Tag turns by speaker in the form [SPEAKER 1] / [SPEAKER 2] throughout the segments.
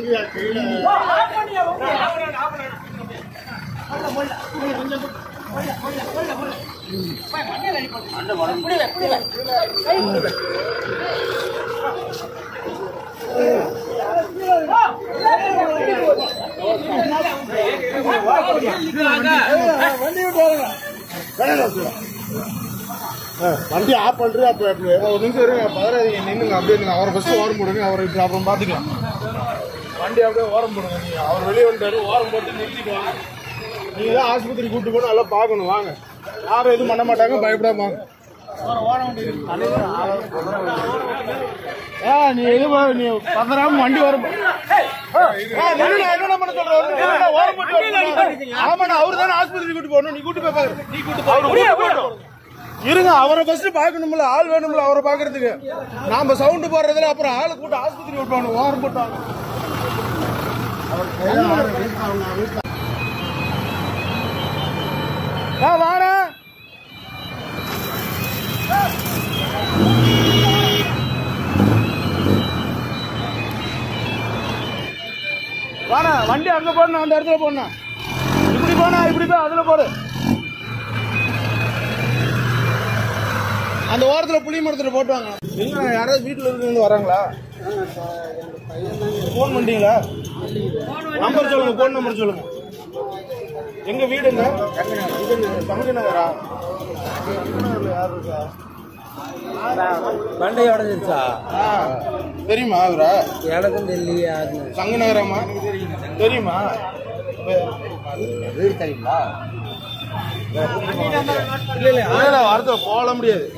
[SPEAKER 1] வண்டி ஆஃப் பண்றது அப்ப அப்ப ஒரு நிமிஷம் இருங்க பதறாதீங்க நின்னுங்க அப்படியே நீங்க அவரை ஃபர்ஸ்ட் ஓரம் போடுங்க அவரை இப்ப அப்புறம் பாத்துக்கலாம் வண்டி அப்படியே ஓரம் போடுங்க நீங்க அவர் வெளியே வந்துட்டாரு ஓரம் போட்டு நிறுத்திட்டு வாங்க நீங்க தான் ஆஸ்பத்திரி கூட்டு போய் நல்லா பார்க்கணும் வாங்க யாரும் எதுவும் பண்ண மாட்டாங்க பயப்படாம வாங்க ஏ, நீ எது ப- நீ பதறாம வண்டி வரும் என்ன பண்ண சொல்றேன் ஓரம் போட்டு வரணும். ஆமாண்ணா அவரு தானே ஆஸ்பத்திரி கூட்டு போகணும் நீ கூட்டு போய் பாரு நீ கூட்டு போகணும் இருங்க அவரை ஃபர்ஸ்ட் பார்க்கணும்ல ஆள் வேணும்ல அவரை பார்க்கறதுக்கு நாம சவுண்ட் போடுறதுல அப்புறம் ஆளு கூட்ட ஆஸ்பத்திரி விட்டுவாங்க ஓரம் போட்டாங்க ஆ வாரேன் வாண்ணா வண்டி அங்க போடணும் அந்த இடத்துல போடணும் இப்படி போனா இப்படி போய் அதுல போடு அந்த ஓரத்துல புளி மரத்துல போட்டுவாங்க எங்க யாராவது வீட்டுல இருந்து வராங்களா போன் பண்ணிட்டீங்களா நம்பர் சொல்லுங்க போன் நம்பர் சொல்லுங்க எங்க வீடுங்க தங்கச்சி நகரா யார் இருக்கா
[SPEAKER 2] பண்டை உடஞ்சிருச்சா
[SPEAKER 1] ஆ, தெரியுமா அவரா
[SPEAKER 2] எனக்கும் தெரியலையே யாருன்னு
[SPEAKER 1] சங்க நகரமா தெரியுமா
[SPEAKER 2] வீடு தெரியுங்களா
[SPEAKER 1] இல்ல இல்ல இல்ல வார்த்தை போட முடியாது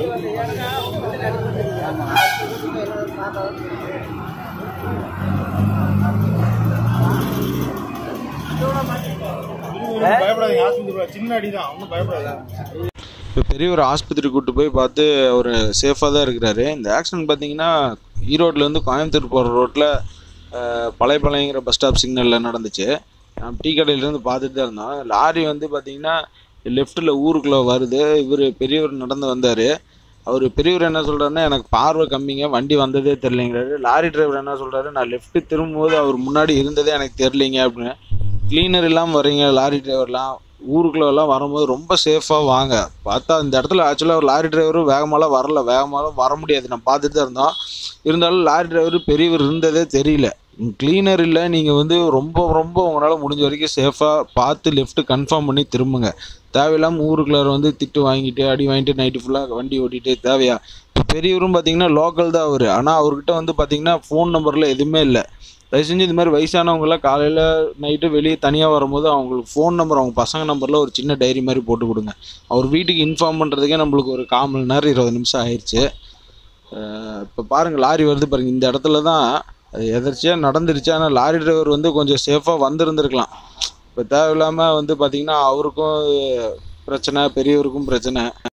[SPEAKER 1] பயப்படாதீங்க ஆஸ்பத்திரி போ- சின்ன அடிதான் ஒன்றும் பயப்படாதீங்க
[SPEAKER 3] இப்போ பெரிய ஒரு ஆஸ்பத்திரி கூட்டு போய் பார்த்து அவர் சேஃபாக தான் இருக்கிறாரு இந்த ஆக்சிடென்ட் பார்த்தீங்கன்னா ஈரோட்லேருந்து கோயம்புத்தூர் போகிற ரோட்டில் பழையப்பாளையங்கிற பஸ் ஸ்டாப் சிக்னலில் நடந்துச்சு நான் டீ கடையிலேருந்து பார்த்துட்டு தான் இருந்தோம் லாரி வந்து பார்த்தீங்கன்னா லெஃப்ட்டில் ஊருக்குள்ளே வருது இவர் பெரியவர் நடந்து வந்தார் அவர் பெரியவர் என்ன சொல்கிறாருன்னா எனக்கு பார்வை கம்மிங்க வண்டி வந்ததே தெரிலிங்கிறாரு லாரி டிரைவர் என்ன சொல்கிறாரு நான் லெஃப்ட்டு திரும்பும்போது அவர் முன்னாடி இருந்ததே எனக்கு தெரிலிங்க அப்படின்னு க்ளீனர் இல்லாமல் வரீங்க லாரி டிரைவர்லாம் ஊருக்குள்ளெல்லாம் வரும்போது ரொம்ப சேஃபாக வாங்க பார்த்தா இந்த இடத்துல ஆக்சுவலாக ஒரு லாரி டிரைவரும் வேகமாலாம் வரல வேகமாலாம் வர முடியாது நம்ம பார்த்துட்டு தான் இருந்தோம் இருந்தாலும் லாரி டிரைவர் பெரியவர் இருந்ததே தெரியல க்ளீனர் இல்லை நீங்கள் வந்து ரொம்ப ரொம்ப உங்களால் முடிஞ்ச வரைக்கும் சேஃபாக பார்த்து லெஃப்ட்டு கன்ஃபார்ம் பண்ணி திரும்புங்க தேவையில்லாமல் ஊருக்குள்ளார வந்து திட்டு வாங்கிட்டு அடி வாங்கிட்டு நைட்டு ஃபுல்லாக வண்டி ஓட்டிட்டு தேவையா இப்போ பெரியவரும் பார்த்தீங்கன்னா லோக்கல் தான் அவர் ஆனால் அவர்கிட்ட வந்து பார்த்தீங்கன்னா ஃபோன் நம்பரில் எதுவுமே இல்லை தயவு செஞ்சு இது மாதிரி வயசானவங்களாம் காலையில் நைட்டு வெளியே தனியாக வரும்போது அவங்களுக்கு ஃபோன் நம்பர் அவங்க பசங்க நம்பரில் ஒரு சின்ன டைரி மாதிரி போட்டு கொடுங்க அவர் வீட்டுக்கு இன்ஃபார்ம் பண்ணுறதுக்கே நம்மளுக்கு ஒரு கால் மணி நேரம் இருபது நிமிஷம் ஆயிடுச்சு இப்போ பாருங்கள் லாரி வருது பாருங்கள் இந்த இடத்துல தான் அது எதர்ச்சியாக நடந்துருச்சு ஆனால் லாரி டிரைவர் வந்து கொஞ்சம் சேஃபாக வந்திருந்துருக்கலாம் இப்போ தேவையில்லாமல் வந்து பார்த்திங்கன்னா அவருக்கும் பிரச்சனை பெரியவருக்கும் பிரச்சனை